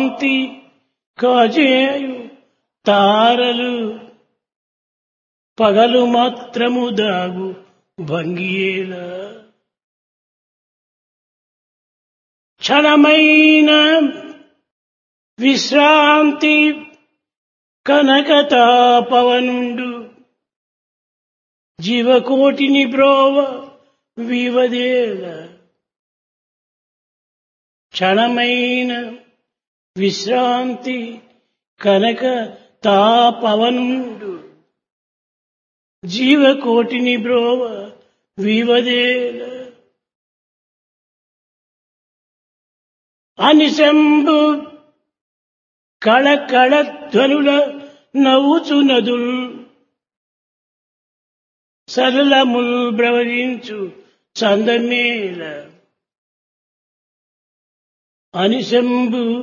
కాంతి కాజేయు తారలు పగలు మాత్రము దాగు భంగియేలా క్షణమైన విశ్రాంతి కనకతాపవనుండు జీవకోటిని బ్రోవ వివదేల క్షణమైన విశ్రాంతి కనక తాపవనుండు జీవకోటిని బ్రోవ వివదేల అనిశంబు కళకళ ధ్వనుల నవ్వుచునదుల్ సరళముల్ బ్రవరించు చందమేల అనిశంబు